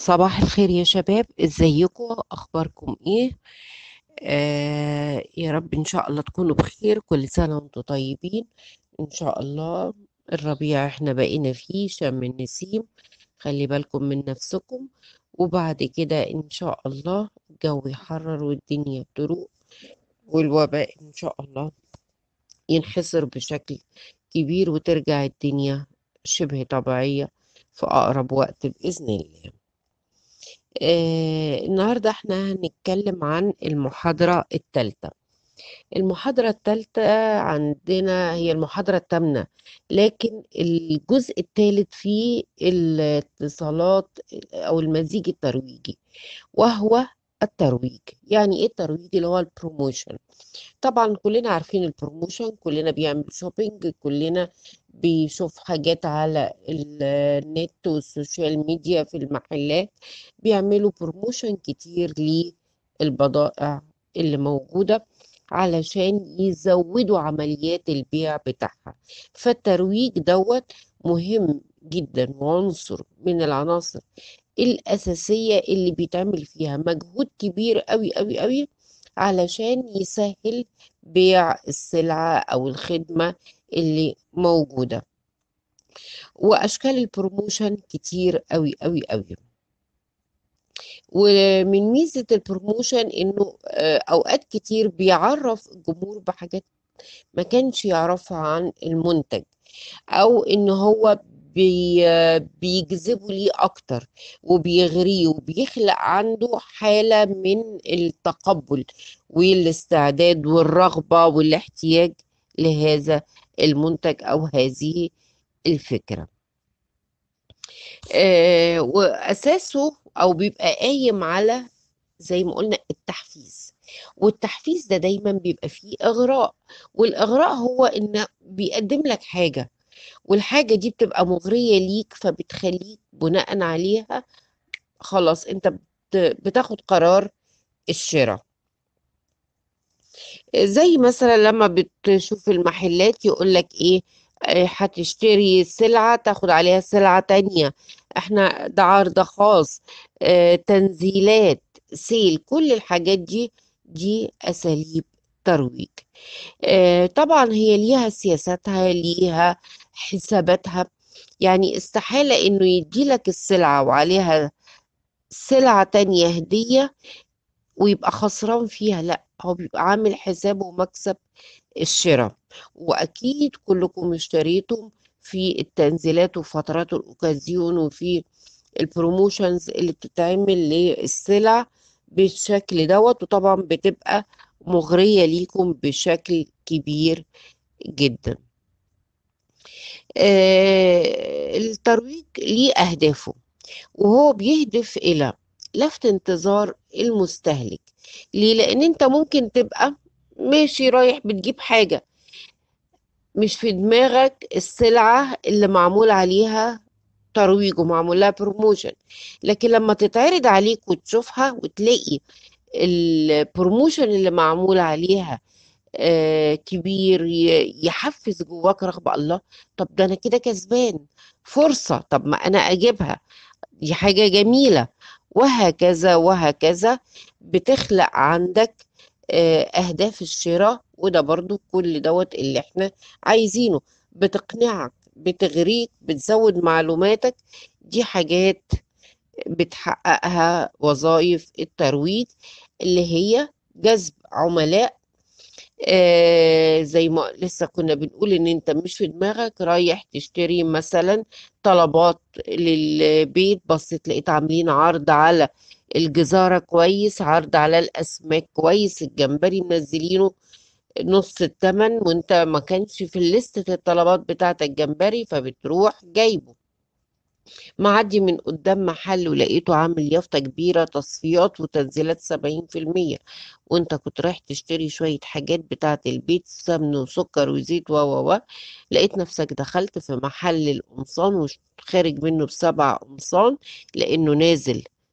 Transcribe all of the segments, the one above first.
صباح الخير يا شباب ازيكم اخباركم ايه آه يا رب ان شاء الله تكونوا بخير كل سنة وانتم طيبين ان شاء الله الربيع احنا بقينا فيه شم النسيم خلي بالكم من نفسكم وبعد كده ان شاء الله الجو يحرر والدنيا تروق والوباء ان شاء الله ينحصر بشكل كبير وترجع الدنيا شبه طبيعية في أقرب وقت بإذن الله آه النهاردة احنا هنتكلم عن المحاضرة الثالثة المحاضرة الثالثة عندنا هي المحاضرة الثامنة لكن الجزء الثالث فيه الاتصالات أو المزيج الترويجي وهو الترويج يعني ايه الترويج اللي هو البروموشن طبعا كلنا عارفين البروموشن كلنا بيعمل شوبينج كلنا بيشوف حاجات على النت والسوشيال ميديا في المحلات بيعملوا بروموشن كتير للبضائع اللي موجودة علشان يزودوا عمليات البيع بتاعها فالترويج دوت مهم جدا وعنصر من العناصر الأساسية اللي بيتعمل فيها مجهود كبير قوي قوي قوي علشان يسهل بيع السلعة أو الخدمة اللي موجودة وأشكال البروموشن كتير قوي قوي قوي ومن ميزة البروموشن إنه آه، أوقات كتير بيعرف الجمهور بحاجات ما كانش يعرفها عن المنتج أو إن هو بي بيجذبه ليه أكتر وبيغريه وبيخلق عنده حالة من التقبل والاستعداد والرغبة والاحتياج لهذا المنتج أو هذه الفكرة آه وأساسه أو بيبقى قايم على زي ما قلنا التحفيز والتحفيز ده دايما بيبقى فيه إغراء والإغراء هو إن بيقدم لك حاجة والحاجة دي بتبقى مغرية ليك فبتخليك بناء عليها خلاص انت بت- بتاخد قرار الشراء زي مثلا لما بتشوف المحلات يقولك ايه آه، هتشتري سلعة تاخد عليها سلعة تانية احنا ده عرض خاص آه، تنزيلات سيل كل الحاجات دي دي أساليب ترويج آه، طبعا هي ليها سياساتها ليها حساباتها يعني استحالة انه يديلك السلعة وعليها سلعة تانية هدية ويبقى خسران فيها لا هو بيبقى عامل حسابه ومكسب الشراء واكيد كلكم اشتريتم في التنزيلات وفترات الاوكازيون وفي البروموشنز اللي بتتعمل للسلع بالشكل دوت وطبعا بتبقى مغرية ليكم بشكل كبير جدا آه، الترويج ليه أهدافه وهو بيهدف إلى لفت انتظار المستهلك ليه؟ لأن أنت ممكن تبقى ماشي رايح بتجيب حاجة مش في دماغك السلعة اللي معمول عليها ترويج ومعمول لها بروموشن لكن لما تتعرض عليك وتشوفها وتلاقي البروموشن اللي معمول عليها آه، كبير ي- يحفز جواك رغبة الله طب ده أنا كده كسبان فرصة طب ما أنا أجيبها دي حاجة جميلة وهكذا وهكذا بتخلق عندك آه، أهداف الشراء وده برضو كل دوت اللي احنا عايزينه بتقنعك بتغريك بتزود معلوماتك دي حاجات بتحققها وظائف الترويج اللي هي جذب عملاء آه زي ما لسه كنا بنقول ان انت مش في دماغك رايح تشتري مثلا طلبات للبيت بصيت لقيت عاملين عرض على الجزارة كويس عرض على الأسماك كويس الجمبري منزلينه نص التمن وانت ما كانش في لستة الطلبات بتاعت الجمبري فبتروح جايبه معدي من قدام محل ولقيته عامل يافطة كبيرة تصفيات وتنزيلات سبعين في المية وانت كنت رايح تشتري شوية حاجات بتاعة البيت سمن وسكر وزيت و و و لقيت نفسك دخلت في محل القمصان وخارج منه بسبع قمصان لأنه نازل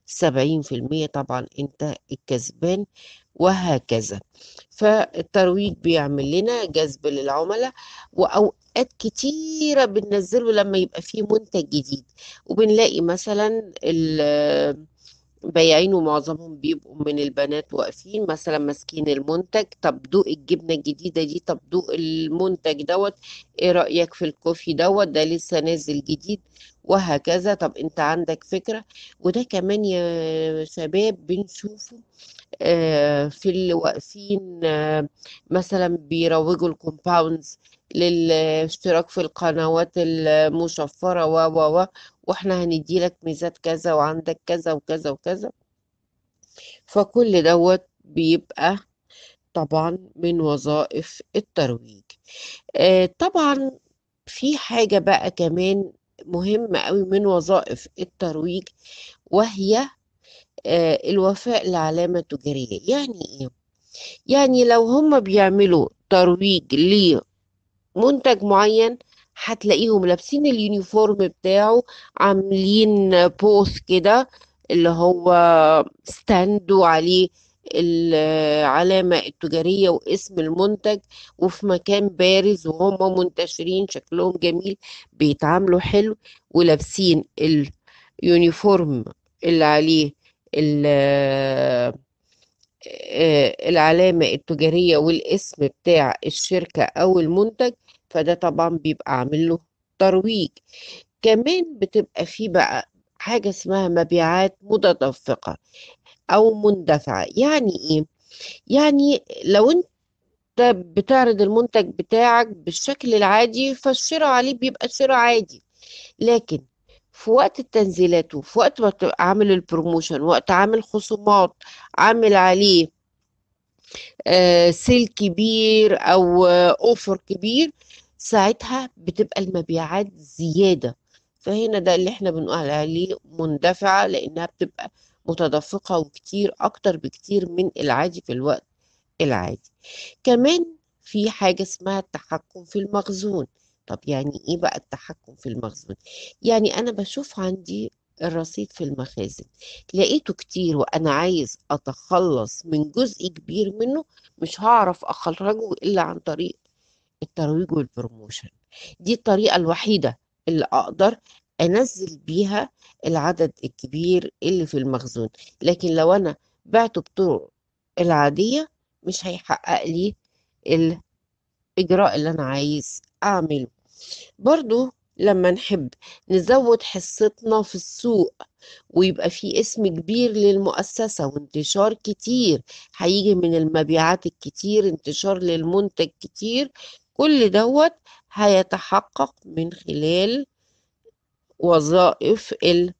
سبعين في المية طبعا انت الكسبان وهكذا فالترويج بيعمل لنا جذب للعملاء وأوقات كتيرة بننزله لما يبقى فيه منتج جديد وبنلاقي مثلا البياعين ومعظمهم بيبقوا من البنات واقفين مثلا ماسكين المنتج طب دوق الجبنة الجديدة دي طب دوق المنتج دوت ايه رأيك في الكوفي دوت ده لسه نازل جديد وهكذا طب انت عندك فكرة وده كمان يا شباب بنشوفه آه، في اللي واقفين آه، مثلا بيروجوا الكومباوندز للاشتراك في القنوات المشفرة و و و واحنا هنديلك ميزات كذا وعندك كذا وكذا وكذا فكل دوت بيبقى طبعا من وظائف الترويج آه، طبعا في حاجة بقى كمان مهمة قوي من وظائف الترويج وهي آه، الوفاء لعلامة تجارية يعني ايه يعني لو هم بيعملوا ترويج لمنتج معين هتلاقيهم لابسين اليونيفورم بتاعه عاملين بوث كده اللي هو ستاند وعليه العلامة التجارية واسم المنتج وفي مكان بارز وهم منتشرين شكلهم جميل بيتعاملوا حلو ولابسين اليونيفورم اللي عليه العلامة التجارية والاسم بتاع الشركة أو المنتج فده طبعا بيبقى عامل له ترويج كمان بتبقى فيه بقى حاجة اسمها مبيعات متدفقة أو مندفعة يعني إيه؟ يعني لو أنت بتعرض المنتج بتاعك بالشكل العادي فالشراء عليه بيبقى شراء عادي لكن في وقت التنزيلات وفي وقت ما تبقى عامل البروموشن وقت عامل خصومات عامل عليه آه سيل كبير او آه اوفر كبير ساعتها بتبقى المبيعات زيادة فهنا ده اللي احنا بنقول عليه مندفعة لانها بتبقى متدفقة وكتير اكتر بكتير من العادي في الوقت العادي كمان في حاجة اسمها التحكم في المخزون طب يعني ايه بقى التحكم في المخزون يعني انا بشوف عندي الرصيد في المخازن لقيته كتير وانا عايز اتخلص من جزء كبير منه مش هعرف اخرجه الا عن طريق الترويج والبروموشن دي الطريقة الوحيدة اللي اقدر انزل بيها العدد الكبير اللي في المخزون لكن لو انا بعته بطرق العادية مش هيحقق لي الاجراء اللي انا عايز اعمله برضو لما نحب نزود حصتنا في السوق ويبقى في اسم كبير للمؤسسة وانتشار كتير هيجي من المبيعات الكتير انتشار للمنتج كتير كل دوت هيتحقق من خلال وظائف ال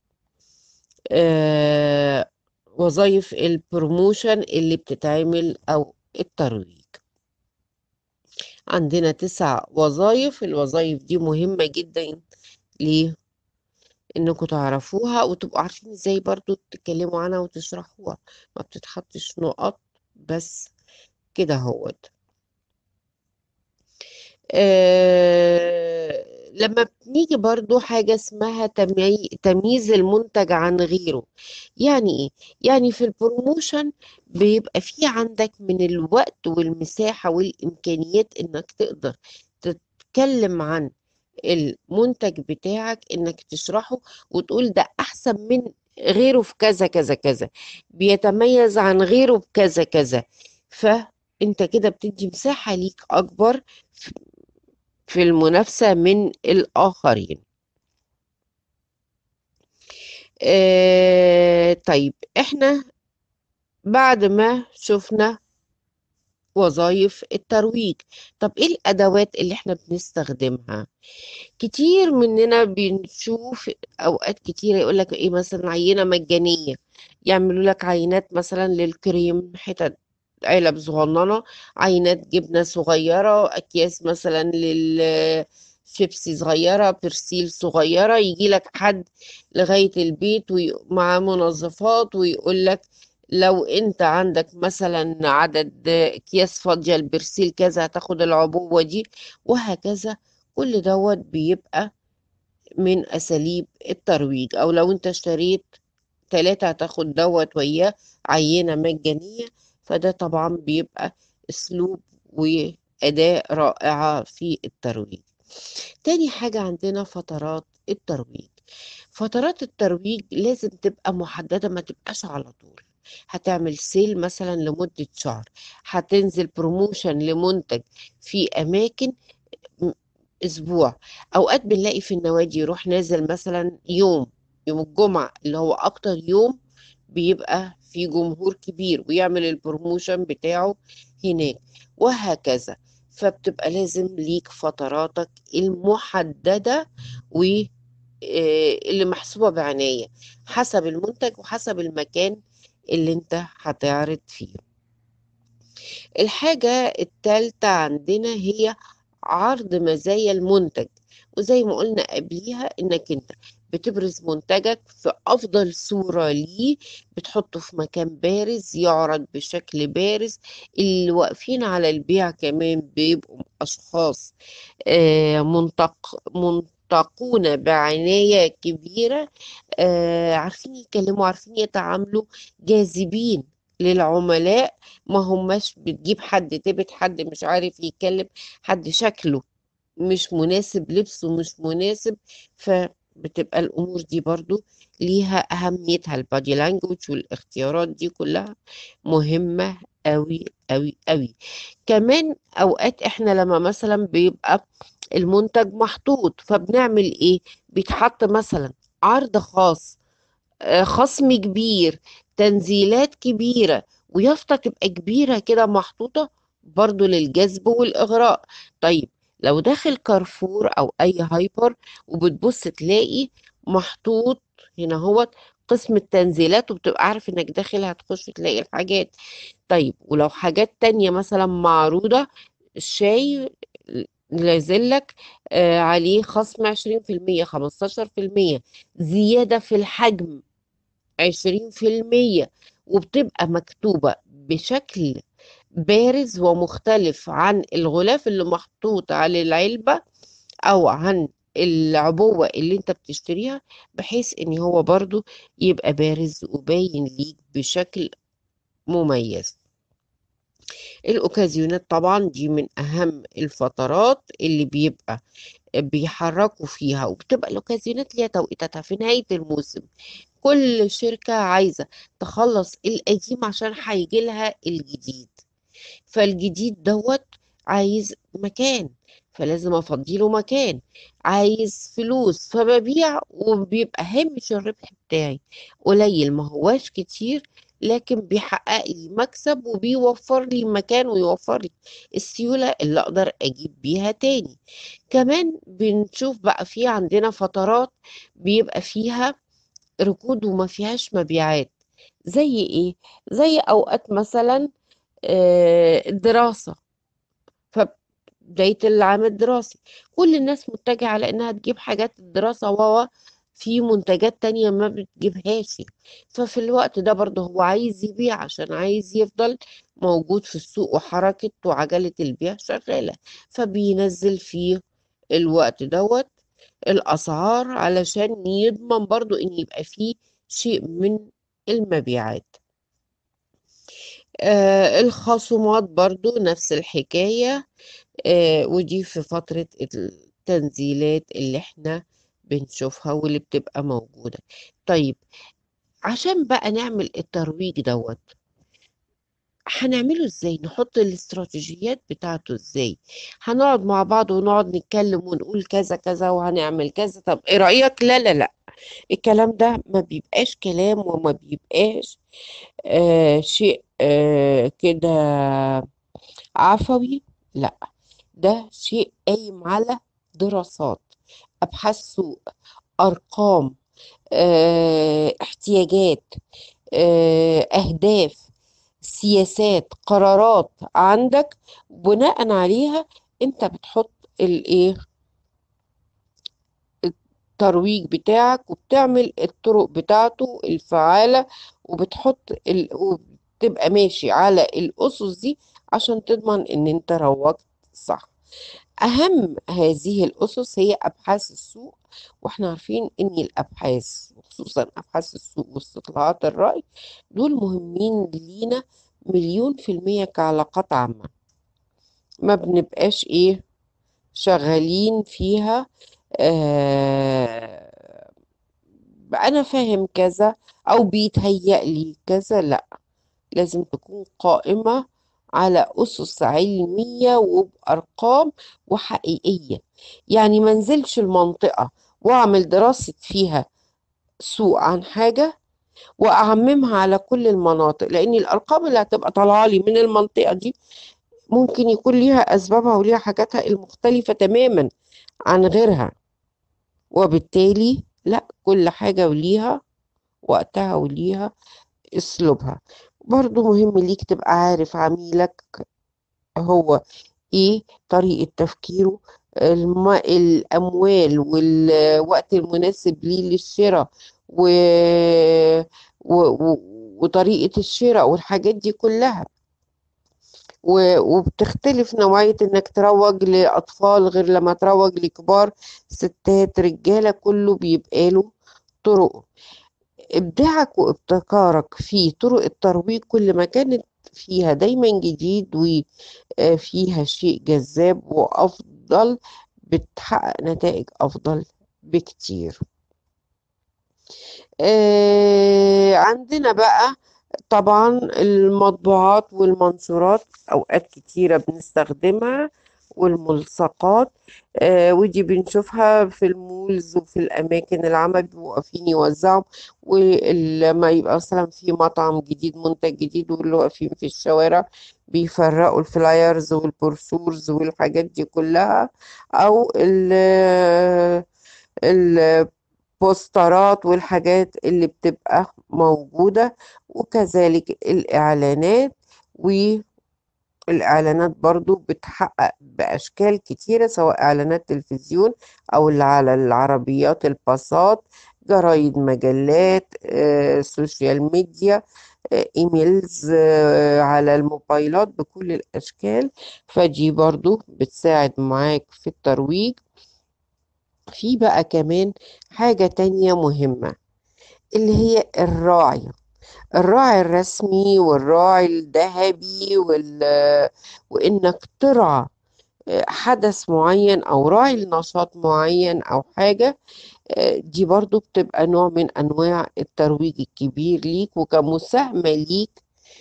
آه وظائف البروموشن اللي بتتعمل أو الترويج عندنا تسع وظائف الوظائف دي مهمة جدا ليه انكم تعرفوها وتبقوا عارفين ازاي برضو تتكلموا عنها وتشرحوها ما بتتحطش نقط بس كده هوت آه لما بنيجي برضو حاجة اسمها تمي... تمييز المنتج عن غيره يعني ايه؟ يعني في البروموشن بيبقى في عندك من الوقت والمساحة والإمكانيات انك تقدر تتكلم عن المنتج بتاعك انك تشرحه وتقول ده احسن من غيره في كذا كذا كذا بيتميز عن غيره بكذا كذا فانت كده بتدي مساحة ليك اكبر في المنافسة من الآخرين آه طيب احنا بعد ما شفنا وظائف الترويج طب ايه الادوات اللي احنا بنستخدمها كتير مننا بنشوف اوقات كتير يقول لك ايه مثلا عينة مجانية يعملوا لك عينات مثلا للكريم حتت علب صغننة عينات جبنة صغيرة أكياس مثلا للشيبسي صغيرة برسيل صغيرة يجي لك حد لغاية البيت ومعاه منظفات ويقول لك لو انت عندك مثلا عدد اكياس فاضية البرسيل كذا هتاخد العبوة دي وهكذا كل دوت بيبقى من اساليب الترويج او لو انت اشتريت تلاتة هتاخد دوت وياه عينة مجانية فده طبعا بيبقى أسلوب وأداة رائعة في الترويج تاني حاجة عندنا فترات الترويج فترات الترويج لازم تبقى محددة ما تبقاش على طول هتعمل سيل مثلا لمدة شهر هتنزل بروموشن لمنتج في أماكن م- أسبوع أوقات بنلاقي في النوادي يروح نازل مثلا يوم يوم الجمعة اللي هو أكتر يوم بيبقى في جمهور كبير ويعمل البروموشن بتاعه هناك وهكذا فبتبقى لازم ليك فتراتك المحددة و آه، اللي محسوبة بعناية حسب المنتج وحسب المكان اللي انت هتعرض فيه الحاجة التالتة عندنا هي عرض مزايا المنتج وزي ما قلنا قبليها انك انت بتبرز منتجك في افضل صورة ليه بتحطه في مكان بارز يعرض بشكل بارز اللي واقفين على البيع كمان بيبقوا اشخاص آه، منتق منتقون بعناية كبيرة آه، عارفين يتكلموا عارفين يتعاملوا جاذبين للعملاء ما هماش بتجيب حد تبت حد مش عارف يتكلم حد شكله مش مناسب لبسه مش مناسب فبتبقى الأمور دي برضو ليها أهميتها البادي لانجوج والاختيارات دي كلها مهمة أوي أوي أوي كمان أوقات إحنا لما مثلا بيبقى المنتج محطوط فبنعمل إيه بيتحط مثلا عرض خاص آه، خصم كبير تنزيلات كبيرة ويافطة تبقى كبيرة كده محطوطة برضو للجذب والإغراء طيب لو داخل كارفور أو أي هايبر وبتبص تلاقي محطوط هنا هو قسم التنزيلات وبتبقى عارف انك داخل هتخش تلاقي الحاجات طيب ولو حاجات تانية مثلا معروضة الشاي نازلك آه عليه خصم عشرين في المية خمستاشر في المية زيادة في الحجم عشرين في المية وبتبقى مكتوبة بشكل بارز ومختلف عن الغلاف اللي محطوط على العلبة أو عن العبوة اللي انت بتشتريها بحيث ان هو برضو يبقى بارز وباين ليك بشكل مميز الأوكازيونات طبعا دي من أهم الفترات اللي بيبقى بيحركوا فيها وبتبقى الأوكازيونات ليها توقيتاتها في نهاية الموسم كل شركة عايزة تخلص القديم عشان هيجي لها الجديد فالجديد دوت عايز مكان فلازم افضيله مكان عايز فلوس فببيع وبيبقى هامش الربح بتاعي قليل ما هواش كتير لكن بيحقق لي مكسب وبيوفر لي مكان ويوفر لي السيولة اللي اقدر اجيب بيها تاني كمان بنشوف بقى في عندنا فترات بيبقى فيها ركود وما فيهاش مبيعات زي ايه زي اوقات مثلا آه، الدراسة فبداية العام الدراسي كل الناس متجهة على انها تجيب حاجات الدراسة وهو في منتجات تانية ما بتجيبهاش ففي الوقت ده برضه هو عايز يبيع عشان عايز يفضل موجود في السوق وحركة وعجلة البيع شغالة فبينزل فيه الوقت دوت الأسعار علشان يضمن برضو إن يبقى فيه شيء من المبيعات آه الخصومات برضو نفس الحكاية آه ودي في فترة التنزيلات اللي احنا بنشوفها واللي بتبقى موجودة طيب عشان بقى نعمل الترويج دوت هنعمله ازاي نحط الاستراتيجيات بتاعته ازاي هنقعد مع بعض ونقعد نتكلم ونقول كذا كذا وهنعمل كذا طب ايه رأيك لا لا لا الكلام ده ما بيبقاش كلام وما بيبقاش آه شيء آه كده عفوي لا ده شيء قايم على دراسات أبحاث سوق أرقام آه احتياجات آه أهداف سياسات قرارات عندك بناء عليها انت بتحط الايه الترويج بتاعك وبتعمل الطرق بتاعته الفعالة وبتحط ال... وبتبقى ماشي على الأسس دي عشان تضمن ان انت روجت صح أهم هذه الأسس هي أبحاث السوق واحنا عارفين ان الابحاث وخصوصا ابحاث السوق واستطلاعات الرأي دول مهمين لينا مليون في المية كعلاقات عامة ما بنبقاش ايه شغالين فيها آه انا فاهم كذا او بيتهيأ لي كذا لا لازم تكون قائمة على أسس علمية وبأرقام وحقيقية يعني ما انزلش المنطقة وأعمل دراسة فيها سوء عن حاجة وأعممها على كل المناطق لأن الأرقام اللي هتبقى طالعة لي من المنطقة دي ممكن يكون ليها أسبابها وليها حاجاتها المختلفة تماما عن غيرها وبالتالي لا كل حاجة وليها وقتها وليها اسلوبها برضو مهم ليك تبقى عارف عميلك هو ايه طريقة تفكيره الم... الأموال والوقت المناسب ليه للشراء و... و... و... وطريقة الشراء والحاجات دي كلها و... وبتختلف نوعية انك تروج لأطفال غير لما تروج لكبار ستات رجالة كله بيبقى له طرق إبداعك وابتكارك في طرق الترويج كل ما كانت فيها دايما جديد وفيها شيء جذاب وأفضل بتحقق نتائج أفضل بكتير آه عندنا بقى طبعا المطبوعات والمنشورات أوقات كتيرة بنستخدمها والملصقات آه ودي بنشوفها في المولز وفي الأماكن العامة بيبقوا واقفين يوزعوا ولما يبقى مثلا في مطعم جديد منتج جديد واللي واقفين في الشوارع بيفرقوا الفلايرز والبروشورز والحاجات دي كلها أو البوسترات والحاجات اللي بتبقى موجودة وكذلك الإعلانات و الإعلانات برضو بتحقق بأشكال كتيرة سواء إعلانات تلفزيون أو اللي على العربيات الباصات جرايد مجلات آه، سوشيال ميديا آه، إيميلز آه، على الموبايلات بكل الأشكال فدي برضو بتساعد معاك في الترويج في بقى كمان حاجة تانية مهمة اللي هي الراعي الراعي الرسمي والراعي الذهبي وال... وإنك ترعى حدث معين أو راعي لنشاط معين أو حاجة دي برضو بتبقى نوع من أنواع الترويج الكبير ليك وكمساهمة ليك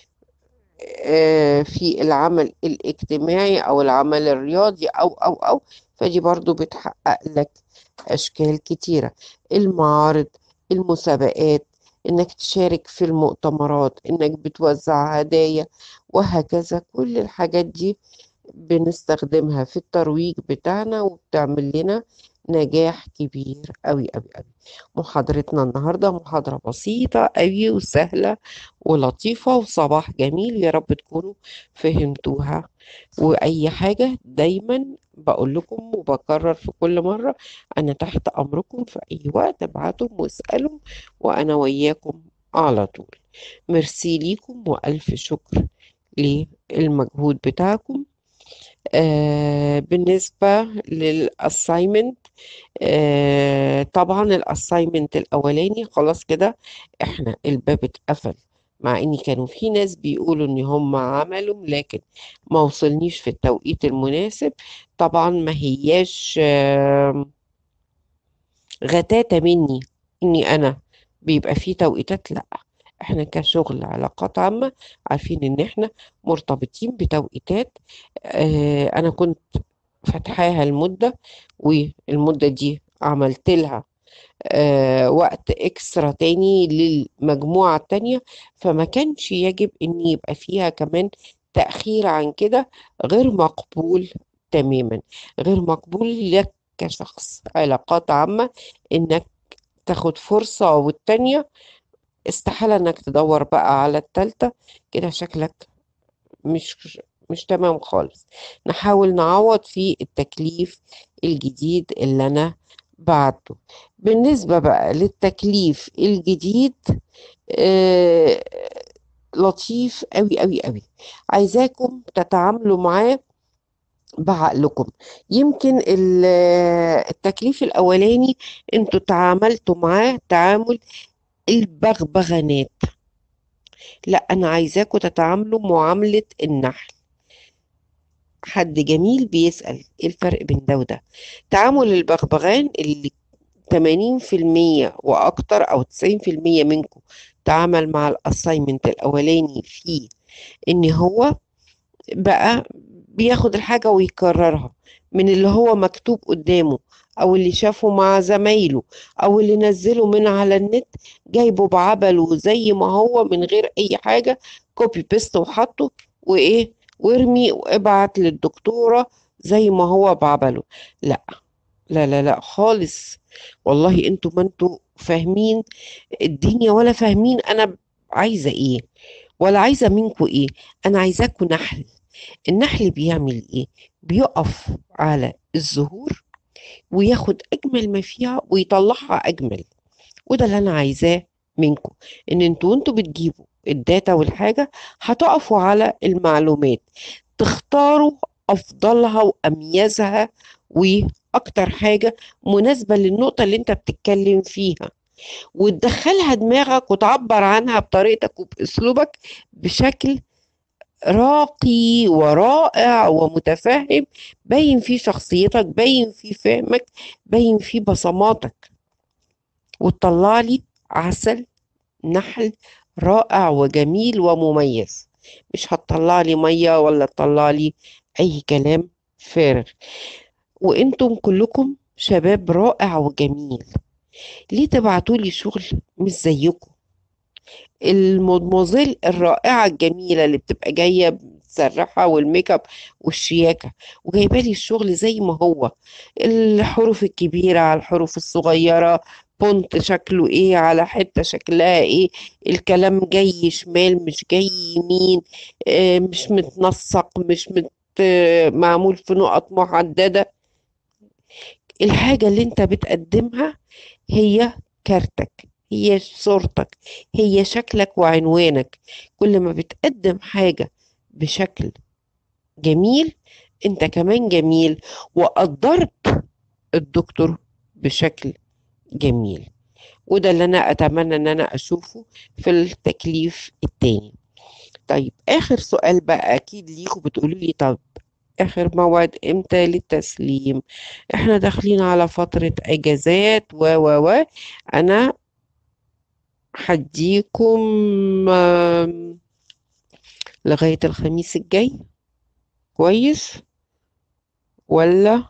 في العمل الاجتماعي أو العمل الرياضي أو أو أو فدي برضو بتحقق لك أشكال كتيرة المعارض المسابقات انك تشارك في المؤتمرات انك بتوزع هدايا وهكذا كل الحاجات دي بنستخدمها في الترويج بتاعنا وبتعمل لنا نجاح كبير قوي قوي قوي محاضرتنا النهاردة محاضرة بسيطة قوي وسهلة ولطيفة وصباح جميل يا رب تكونوا فهمتوها وأي حاجة دايما بقول لكم وبكرر في كل مرة أنا تحت أمركم في أي وقت ابعتوا واسألوا وأنا وياكم على طول ميرسي ليكم وألف شكر للمجهود بتاعكم آه بالنسبة للأسايمنت آه طبعا الأسايمنت الأولاني خلاص كده احنا الباب اتقفل مع ان كانوا في ناس بيقولوا ان هم عملوا لكن ما وصلنيش في التوقيت المناسب طبعا ما هياش آه غتاتة مني اني انا بيبقى في توقيتات لا احنا كشغل علاقات عامة عارفين ان احنا مرتبطين بتوقيتات اه انا كنت فاتحاها المدة والمدة دي عملت لها اه وقت اكسترا تاني للمجموعة التانية فما كانش يجب ان يبقى فيها كمان تأخير عن كده غير مقبول تماما غير مقبول لك كشخص علاقات عامة انك تاخد فرصة والتانية استحالة انك تدور بقى على التالتة كده شكلك مش مش تمام خالص نحاول نعوض في التكليف الجديد اللي انا بعته بالنسبة بقى للتكليف الجديد آه لطيف قوي قوي قوي عايزاكم تتعاملوا معاه بعقلكم يمكن ال- التكليف الأولاني انتوا تعاملتوا معاه تعامل البغبغانات لا أنا عايزاكم تتعاملوا معاملة النحل حد جميل بيسأل ايه الفرق بين ده وده تعامل البغبغان اللي 80% وأكتر أو 90% منكم تعامل مع الأسايمنت الأولاني فيه إن هو بقى بياخد الحاجة ويكررها من اللي هو مكتوب قدامه أو اللي شافه مع زمايله أو اللي نزله من على النت جايبه بعبله زي ما هو من غير أي حاجة كوبي بيست وحطه وإيه وارمي وابعت للدكتورة زي ما هو بعبله لا لا لا لا خالص والله انتوا ما انتوا فاهمين الدنيا ولا فاهمين انا عايزة ايه ولا عايزة منكم ايه انا عايزاكم نحل النحل بيعمل ايه بيقف على الزهور وياخد اجمل ما فيها ويطلعها اجمل وده اللي انا عايزاه منكم ان انتوا وانتوا بتجيبوا الداتا والحاجة هتقفوا على المعلومات تختاروا افضلها واميزها واكتر حاجة مناسبة للنقطة اللي انت بتتكلم فيها وتدخلها دماغك وتعبر عنها بطريقتك وباسلوبك بشكل راقي ورائع ومتفهم باين فيه شخصيتك باين فيه فهمك باين فيه بصماتك وتطلع لي عسل نحل رائع وجميل ومميز مش هتطلع لي مية ولا تطلع لي أي كلام فارغ وانتم كلكم شباب رائع وجميل ليه تبعتوا لي شغل مش زيكم المدموزيل الرائعة الجميلة اللي بتبقى جاية متسرحة والميك اب والشياكة وجايبة لي الشغل زي ما هو الحروف الكبيرة على الحروف الصغيرة فونت شكله ايه على حتة شكلها ايه الكلام جاي شمال مش جاي يمين آه، مش متنسق مش مت آه، معمول في نقط محددة الحاجة اللي انت بتقدمها هي كارتك هي صورتك هي شكلك وعنوانك كل ما بتقدم حاجة بشكل جميل انت كمان جميل وقدرت الدكتور بشكل جميل وده اللي انا اتمنى ان انا اشوفه في التكليف التاني طيب اخر سؤال بقى اكيد ليكوا بتقولوا لي طب اخر موعد امتى للتسليم احنا داخلين على فترة اجازات و و و انا هديكم آم، لغاية الخميس الجاي كويس ولا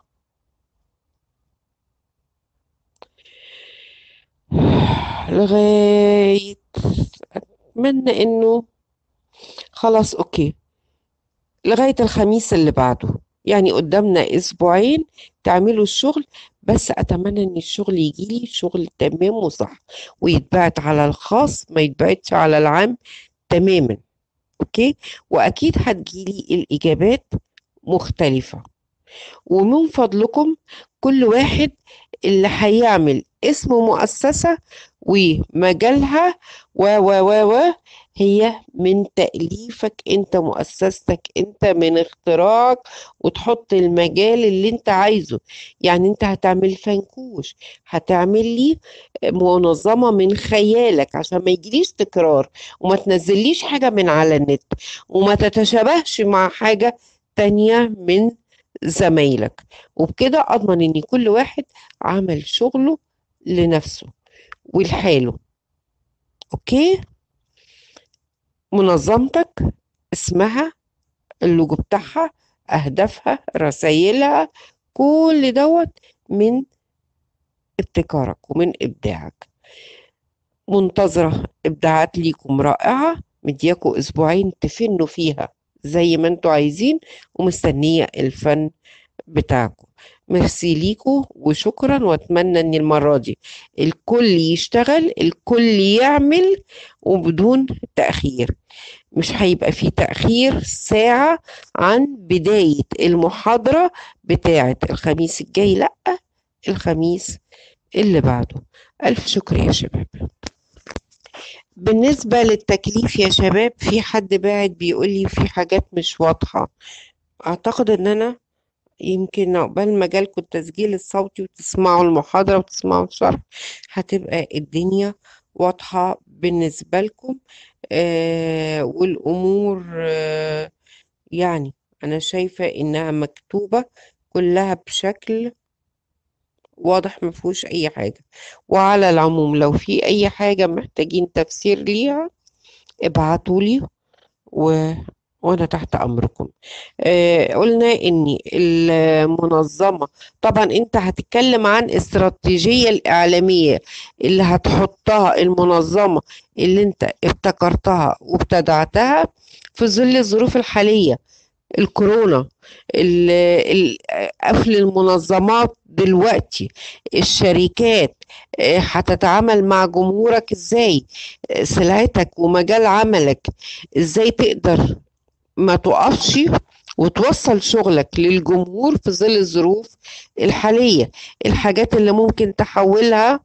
لغاية أتمنى إنه خلاص أوكي لغاية الخميس اللي بعده يعني قدامنا أسبوعين تعملوا الشغل بس أتمنى إن الشغل يجيلي شغل تمام وصح ويتبعت على الخاص ما يتبعتش على العام تماما أوكي وأكيد هتجيلي الإجابات مختلفة ومن فضلكم كل واحد اللي هيعمل اسم مؤسسة ومجالها و و و و هي من تأليفك انت مؤسستك انت من اختراعك وتحط المجال اللي انت عايزه يعني انت هتعمل فنكوش هتعمل لي منظمة من خيالك عشان ما يجيليش تكرار وما تنزليش حاجة من على النت وما تتشابهش مع حاجة تانية من زمايلك وبكده أضمن إن كل واحد عمل شغله لنفسه ولحاله أوكي منظمتك اسمها اللوجو بتاعها أهدافها رسايلها كل دوت من ابتكارك ومن إبداعك منتظرة إبداعات ليكم رائعة مدياكوا أسبوعين تفنوا فيها زي ما انتوا عايزين ومستنية الفن بتاعكم ميرسي ليكوا وشكرا واتمنى ان المرة دي الكل يشتغل الكل يعمل وبدون تأخير مش هيبقى فيه تأخير ساعة عن بداية المحاضرة بتاعة الخميس الجاي لأ الخميس اللي بعده ألف شكر يا شباب بالنسبة للتكليف يا شباب في حد باعت بيقول لي في حاجات مش واضحة أعتقد إن أنا يمكن عقبال ما جالكوا التسجيل الصوتي وتسمعوا المحاضرة وتسمعوا الشرح هتبقى الدنيا واضحة بالنسبة لكم آه والأمور آه يعني أنا شايفة إنها مكتوبة كلها بشكل واضح ما فيهوش أي حاجة وعلى العموم لو في أي حاجة محتاجين تفسير ليها ابعتولي و... وأنا تحت أمركم آه قلنا إن المنظمة طبعا أنت هتتكلم عن استراتيجية الإعلامية اللي هتحطها المنظمة اللي أنت ابتكرتها وابتدعتها في ظل الظروف الحالية الكورونا ال- ال- قفل المنظمات دلوقتي الشركات آه، هتتعامل مع جمهورك ازاي آه، سلعتك ومجال عملك ازاي تقدر ما تقفش وتوصل شغلك للجمهور في ظل الظروف الحالية الحاجات اللي ممكن تحولها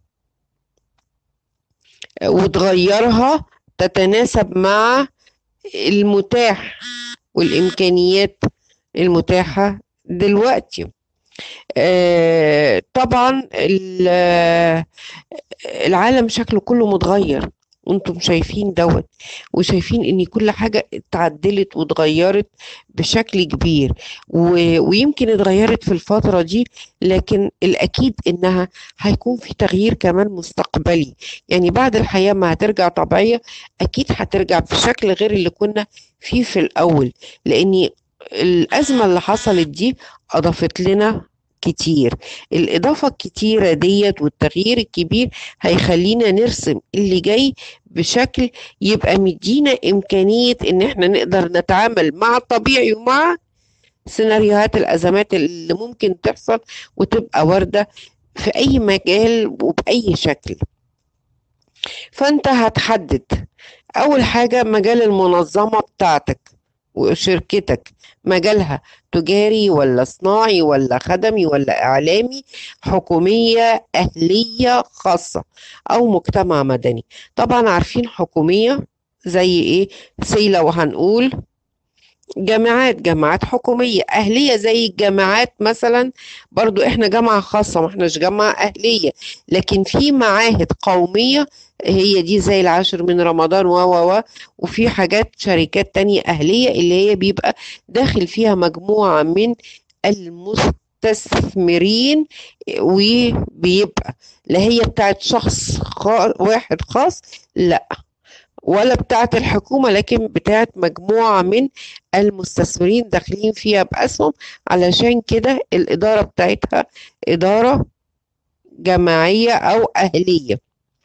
وتغيرها تتناسب مع المتاح والإمكانيات المتاحة دلوقتي آه، طبعا ال- العالم شكله كله متغير وانتم شايفين دوت وشايفين ان كل حاجة اتعدلت واتغيرت بشكل كبير و- ويمكن اتغيرت في الفترة دي لكن الأكيد إنها هيكون في تغيير كمان مستقبلي يعني بعد الحياة ما هترجع طبيعية أكيد هترجع بشكل غير اللي كنا فيه في الأول لأن الأزمة اللي حصلت دي أضافت لنا كتير الإضافة الكتيرة ديت والتغيير الكبير هيخلينا نرسم اللي جاي بشكل يبقى مدينا إمكانية إن إحنا نقدر نتعامل مع الطبيعي ومع سيناريوهات الأزمات اللي ممكن تحصل وتبقى واردة في أي مجال وبأي شكل فأنت هتحدد أول حاجة مجال المنظمة بتاعتك وشركتك مجالها تجاري ولا صناعي ولا خدمي ولا إعلامي حكومية أهلية خاصة أو مجتمع مدني طبعا عارفين حكومية زي إيه سي لو هنقول جامعات جامعات حكومية أهلية زي الجامعات مثلا برضو إحنا جامعة خاصة ما إحناش جامعة أهلية لكن في معاهد قومية هي دي زي العاشر من رمضان و و و وفي حاجات شركات تانية أهلية اللي هي بيبقى داخل فيها مجموعة من المستثمرين وبيبقى لا هي بتاعت شخص خا... واحد خاص لا ولا بتاعت الحكومة لكن بتاعت مجموعة من المستثمرين داخلين فيها بأسهم علشان كده الإدارة بتاعتها إدارة جماعية أو أهلية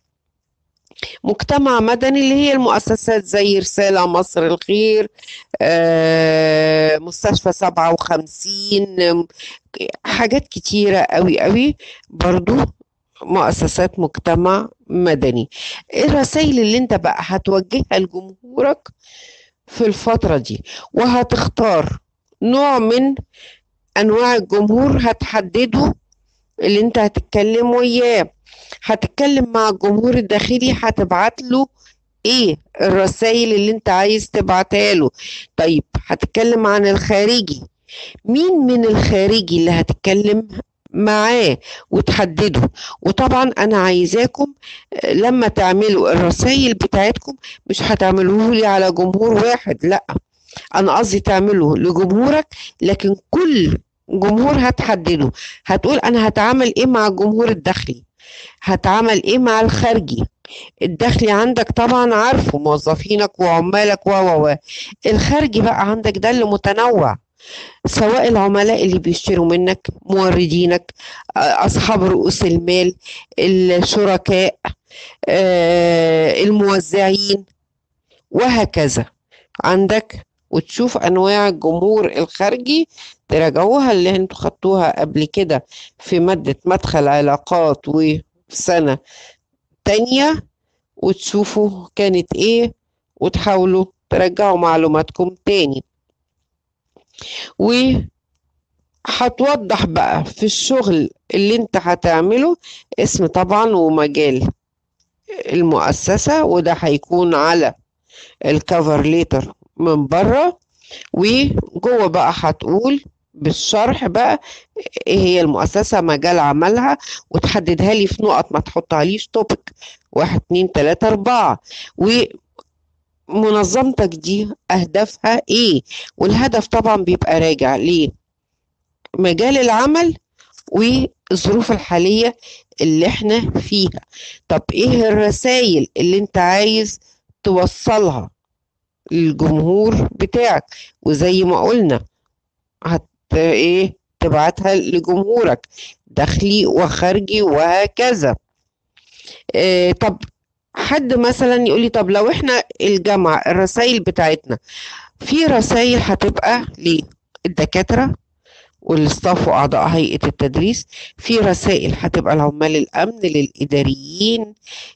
مجتمع مدني اللي هي المؤسسات زي رسالة مصر الخير آه، مستشفى 57 حاجات كتيرة قوي قوي برضو مؤسسات مجتمع مدني الرسائل اللي انت بقى هتوجهها لجمهورك في الفترة دي وهتختار نوع من انواع الجمهور هتحدده اللي انت هتتكلم وياه هتتكلم مع الجمهور الداخلي هتبعت له ايه الرسائل اللي انت عايز تبعتها له طيب هتتكلم عن الخارجي مين من الخارجي اللي هتتكلم معاه وتحدده وطبعا انا عايزاكم آه، لما تعملوا الرسائل بتاعتكم مش هتعملوه لي على جمهور واحد لا انا قصدي تعمله لجمهورك لكن كل جمهور هتحدده هتقول انا هتعامل ايه مع الجمهور الداخلي هتعامل ايه مع الخارجي الداخلي عندك طبعا عارفه موظفينك وعمالك و و و الخارجي بقى عندك ده اللي متنوع سواء العملاء اللي بيشتروا منك موردينك آه، أصحاب رؤوس المال الشركاء آه، الموزعين وهكذا عندك وتشوف أنواع الجمهور الخارجي تراجعوها اللي انتوا خدتوها قبل كده في مادة مدخل علاقات وسنة تانية وتشوفوا كانت ايه وتحاولوا ترجعوا معلوماتكم تاني وهتوضح بقى في الشغل اللي انت هتعمله اسم طبعا ومجال المؤسسة وده هيكون على الكفر ليتر من بره وجوه بقى هتقول بالشرح بقى ايه هي المؤسسة مجال عملها وتحددها لي في نقط ما تحطهاليش توبك واحد اتنين تلاتة اربعة ومنظمتك دي اهدافها ايه والهدف طبعا بيبقى راجع لمجال العمل والظروف الحالية اللي احنا فيها طب ايه الرسائل اللي انت عايز توصلها للجمهور بتاعك وزي ما قلنا هت ايه تبعتها لجمهورك داخلي وخارجي وهكذا إيه طب حد مثلا يقول لي طب لو احنا الجامعة الرسائل بتاعتنا في رسائل هتبقى للدكاترة والستاف واعضاء هيئة التدريس في رسائل هتبقى لعمال الامن للاداريين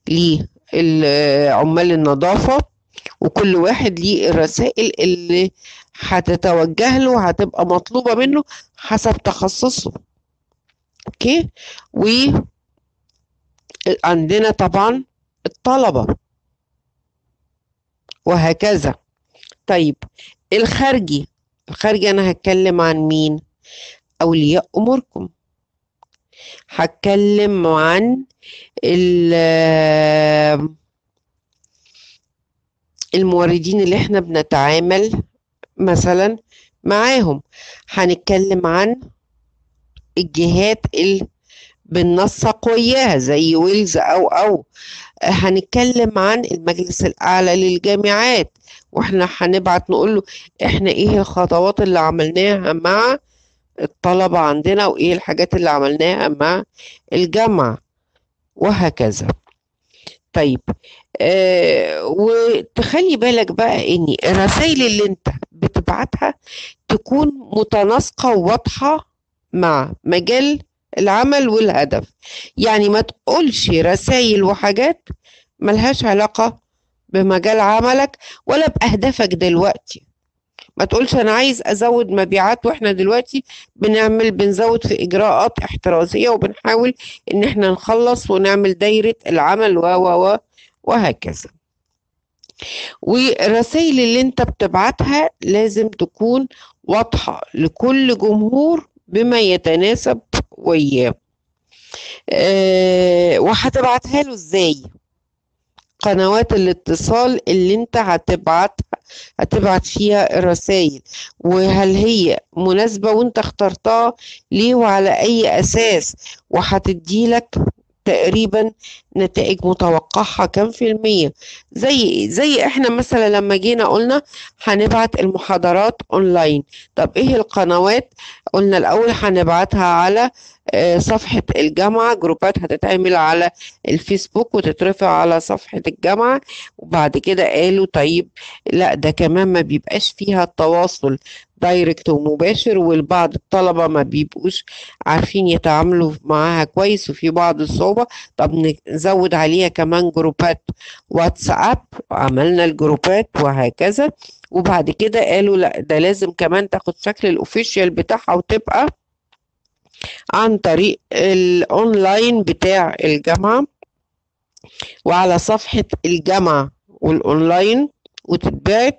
لعمال النظافة وكل واحد ليه الرسائل اللي هتتوجه له هتبقى مطلوبة منه حسب تخصصه اوكي وعندنا طبعا الطلبة وهكذا طيب الخارجي الخارجي انا هتكلم عن مين اولياء اموركم هتكلم عن الموردين اللي احنا بنتعامل مثلا معاهم هنتكلم عن الجهات اللي بننسق وياها زي ويلز او او هنتكلم عن المجلس الاعلى للجامعات واحنا هنبعت نقول له احنا ايه الخطوات اللي عملناها مع الطلبة عندنا وايه الحاجات اللي عملناها مع الجامعة وهكذا طيب آه وتخلي بالك بقى ان الرسائل اللي انت بتبعتها تكون متناسقة وواضحة مع مجال العمل والهدف يعني ما تقولش رسائل وحاجات ملهاش علاقة بمجال عملك ولا بأهدافك دلوقتي ما تقولش انا عايز ازود مبيعات واحنا دلوقتي بنعمل بنزود في اجراءات احترازيه وبنحاول ان احنا نخلص ونعمل دايره العمل و و و وهكذا والرسائل اللي انت بتبعتها لازم تكون واضحه لكل جمهور بما يتناسب وياه أه وهتبعتها له ازاي قنوات الاتصال اللي انت هتبعتها هتبعت فيها الرسائل وهل هي مناسبة وانت اخترتها ليه وعلى اي اساس وهتديلك تقريبا نتائج متوقعها كام في المية زي زي احنا مثلا لما جينا قلنا هنبعت المحاضرات اونلاين طب ايه القنوات قلنا الاول هنبعتها على صفحة الجامعة جروبات هتتعمل على الفيسبوك وتترفع على صفحة الجامعة وبعد كده قالوا طيب لا ده كمان ما بيبقاش فيها التواصل دايركت ومباشر والبعض الطلبة ما بيبقوش عارفين يتعاملوا معاها كويس وفي بعض الصعوبة طب نزود عليها كمان جروبات واتساب عملنا الجروبات وهكذا وبعد كده قالوا لا ده لازم كمان تاخد شكل الاوفيشال بتاعها وتبقى عن طريق الاونلاين بتاع الجامعة وعلى صفحة الجامعة والاونلاين وتتبعت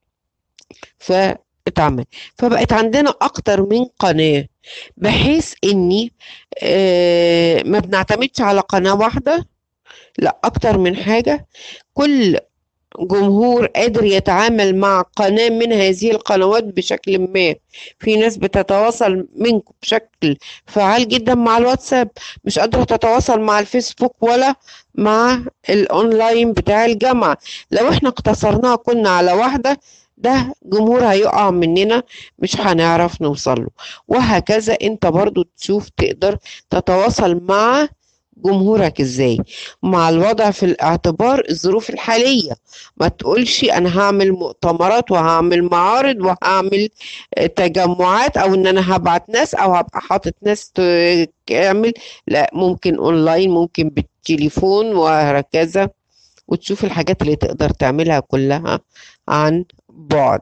فاتعمل فبقت عندنا اكتر من قناة بحيث اني آه ما بنعتمدش على قناة واحدة لا اكتر من حاجة كل جمهور قادر يتعامل مع قناة من هذه القنوات بشكل ما في ناس بتتواصل منكم بشكل فعال جدا مع الواتساب مش قادرة تتواصل مع الفيسبوك ولا مع الاونلاين بتاع الجامعة لو احنا اقتصرناها كنا على واحدة ده جمهور هيقع مننا مش هنعرف نوصله وهكذا انت برضو تشوف تقدر تتواصل مع جمهورك ازاي مع الوضع في الاعتبار الظروف الحالية ما تقولش انا هعمل مؤتمرات وهعمل معارض وهعمل تجمعات او ان انا هبعت ناس او هبقى حاطط ناس تعمل لا ممكن اونلاين ممكن بالتليفون وهكذا وتشوف الحاجات اللي تقدر تعملها كلها عن بعد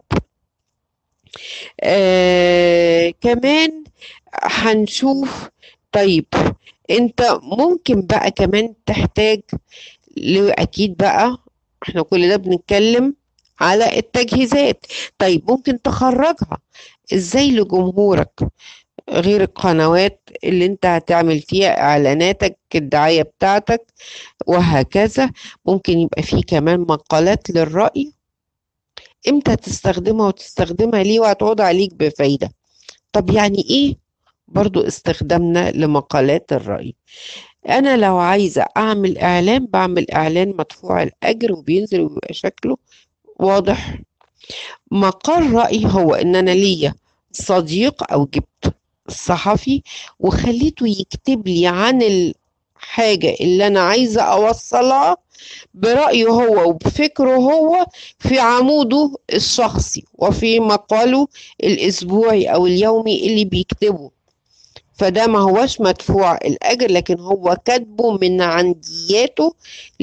آه كمان هنشوف طيب انت ممكن بقى كمان تحتاج اكيد بقى احنا كل ده بنتكلم على التجهيزات طيب ممكن تخرجها ازاي لجمهورك غير القنوات اللي انت هتعمل فيها اعلاناتك الدعاية بتاعتك وهكذا ممكن يبقى فيه كمان مقالات للرأي امتى تستخدمها وتستخدمها ليه وهتعود عليك بفايدة طب يعني ايه برضو استخدامنا لمقالات الرأي انا لو عايزة اعمل اعلان بعمل اعلان مدفوع الاجر وبينزل ويبقى شكله واضح مقال رأي هو ان انا ليا صديق او جبت صحفي وخليته يكتب لي عن الحاجة اللي انا عايزة اوصلها برأيه هو وبفكره هو في عموده الشخصي وفي مقاله الأسبوعي أو اليومي اللي بيكتبه فده ما هوش مدفوع الأجر لكن هو كاتبه من عندياته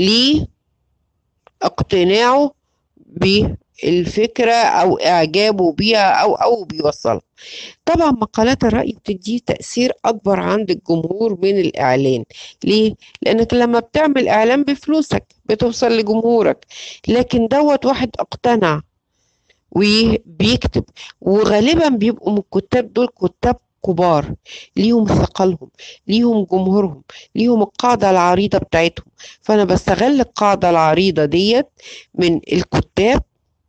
لاقتناعه بالفكرة أو إعجابه بيها أو أو بيوصلها طبعا مقالات الرأي بتديه تأثير أكبر عند الجمهور من الإعلان ليه؟ لأنك لما بتعمل إعلان بفلوسك بتوصل لجمهورك لكن دوت واحد اقتنع وبيكتب وغالبا بيبقوا من الكتاب دول كتاب كبار ليهم ثقلهم ليهم جمهورهم ليهم القاعدة العريضة بتاعتهم فأنا بستغل القاعدة العريضة ديت من الكتاب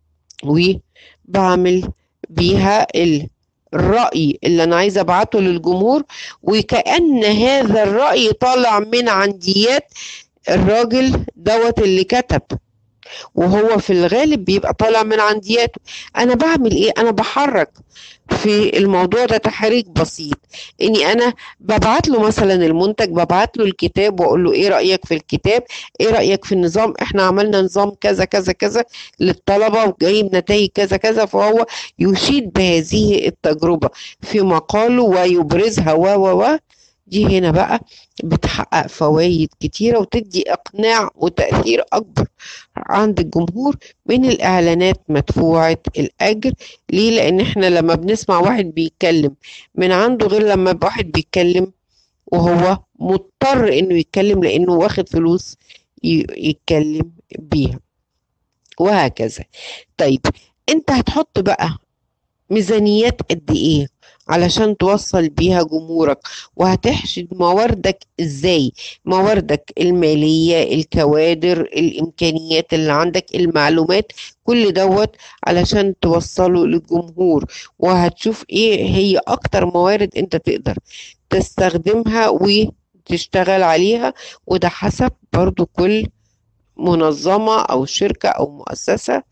وبعمل بيها الرأي اللي أنا عايزة أبعته للجمهور وكأن هذا الرأي طالع من عنديات الراجل دوت اللي كتب وهو في الغالب بيبقى طالع من عندياته انا بعمل ايه انا بحرك في الموضوع ده تحريك بسيط اني انا ببعت له مثلا المنتج ببعت له الكتاب واقول له ايه رايك في الكتاب ايه رايك في النظام احنا عملنا نظام كذا كذا كذا للطلبه وجايب نتائج كذا كذا فهو يشيد بهذه التجربه في مقاله ويبرزها و و و دي هنا بقى بتحقق فوائد كتيرة وتدي إقناع وتأثير أكبر عند الجمهور من الإعلانات مدفوعة الأجر ليه؟ لأن إحنا لما بنسمع واحد بيتكلم من عنده غير لما واحد بيتكلم وهو مضطر إنه يتكلم لأنه واخد فلوس يتكلم بيها وهكذا طيب أنت هتحط بقى ميزانيات قد إيه؟ علشان توصل بيها جمهورك وهتحشد مواردك ازاي مواردك المالية الكوادر الامكانيات اللي عندك المعلومات كل دوت علشان توصله للجمهور وهتشوف ايه هي اكتر موارد انت تقدر تستخدمها وتشتغل عليها وده حسب برضو كل منظمة او شركة او مؤسسة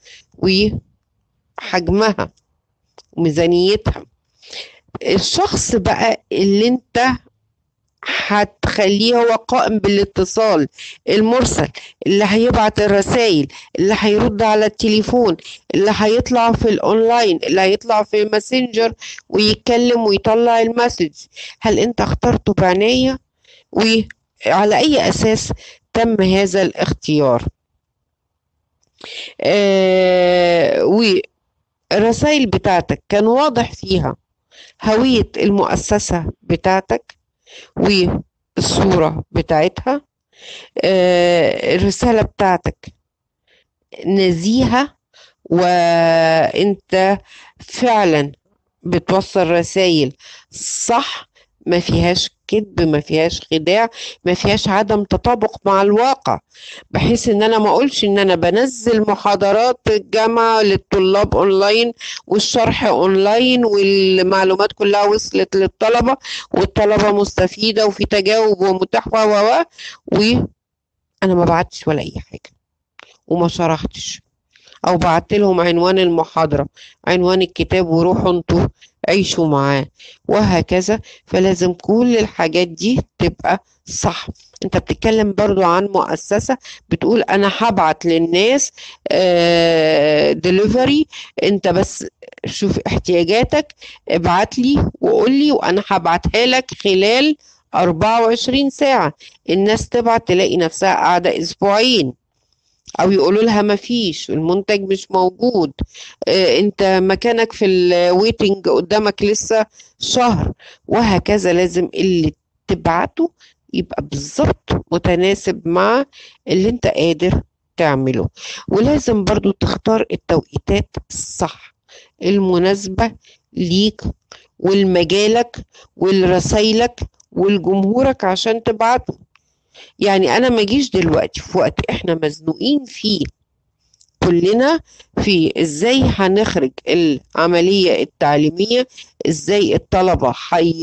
وحجمها وميزانيتها الشخص بقى اللي انت هتخليه هو قائم بالاتصال المرسل اللي هيبعت الرسائل اللي هيرد على التليفون اللي هيطلع في الاونلاين اللي هيطلع في ماسنجر ويتكلم ويطلع المسج هل انت اخترته بعناية وعلى اي اساس تم هذا الاختيار آه والرسائل بتاعتك كان واضح فيها هوية المؤسسة بتاعتك والصورة بتاعتها آه الرسالة بتاعتك نزيهة وانت فعلا بتوصل رسائل صح ما فيهاش كذب ما فيهاش خداع ما فيهاش عدم تطابق مع الواقع بحيث ان انا ما اقولش ان انا بنزل محاضرات الجامعة للطلاب اونلاين والشرح اونلاين والمعلومات كلها وصلت للطلبة والطلبة مستفيدة وفي تجاوب ومتاح و و وانا ما بعتش ولا اي حاجة وما شرحتش او بعت لهم عنوان المحاضرة عنوان الكتاب وروحوا انتوا عيشوا معاه وهكذا فلازم كل الحاجات دي تبقى صح انت بتتكلم برضو عن مؤسسة بتقول انا هبعت للناس دليفري انت بس شوف احتياجاتك ابعت لي وقول لي وانا هبعتها لك خلال 24 ساعة الناس تبعت تلاقي نفسها قاعدة اسبوعين او يقولوا لها ما فيش المنتج مش موجود اه انت مكانك في الويتنج قدامك لسه شهر وهكذا لازم اللي تبعته يبقى بالظبط متناسب مع اللي انت قادر تعمله ولازم برضو تختار التوقيتات الصح المناسبة ليك ولمجالك ولرسايلك ولجمهورك عشان تبعته يعني انا ما اجيش دلوقتي في وقت احنا مزنوقين فيه كلنا في ازاي هنخرج العملية التعليمية ازاي الطلبة حي...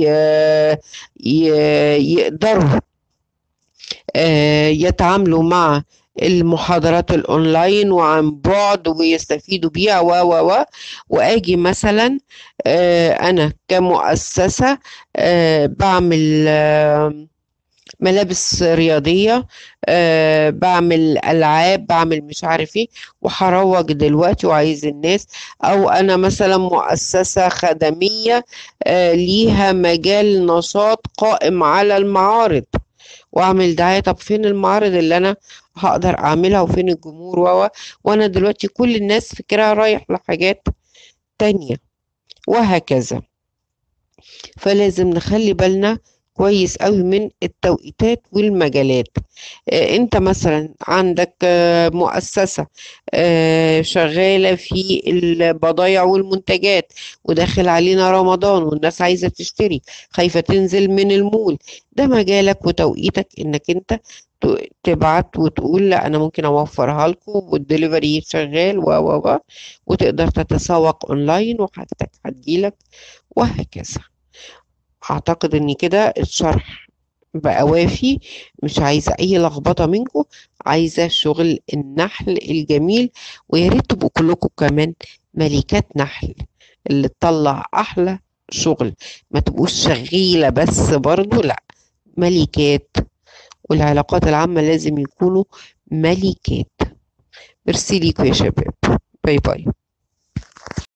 ي- يقدروا آه، يتعاملوا مع المحاضرات الاونلاين وعن بعد ويستفيدوا بيها و و و واجي مثلا آه، انا كمؤسسة آه، بعمل آه، ملابس رياضية أه بعمل ألعاب بعمل مش عارف ايه وهروج دلوقتي وعايز الناس أو أنا مثلا مؤسسة خدمية أه ليها مجال نشاط قائم على المعارض واعمل دعاية طب فين المعارض اللي انا هقدر اعملها وفين الجمهور و وانا دلوقتي كل الناس فكرها رايح لحاجات تانية وهكذا فلازم نخلي بالنا كويس قوي من التوقيتات والمجالات آه، انت مثلا عندك آه، مؤسسة آه، شغالة في البضائع والمنتجات وداخل علينا رمضان والناس عايزة تشتري خايفة تنزل من المول ده مجالك وتوقيتك انك انت ت- تبعت وتقول لا انا ممكن اوفرها لكم والدليفري شغال و و و وتقدر تتسوق اونلاين وحاجتك هتجيلك وهكذا اعتقد ان كده الشرح بقى وافي مش عايزة اي لخبطة منكم عايزة شغل النحل الجميل ويا ريت تبقوا كلكم كمان ملكات نحل اللي تطلع احلى شغل ما تبقوش شغيلة بس برضو لا ملكات والعلاقات العامة لازم يكونوا ملكات ميرسي ليكوا يا شباب باي باي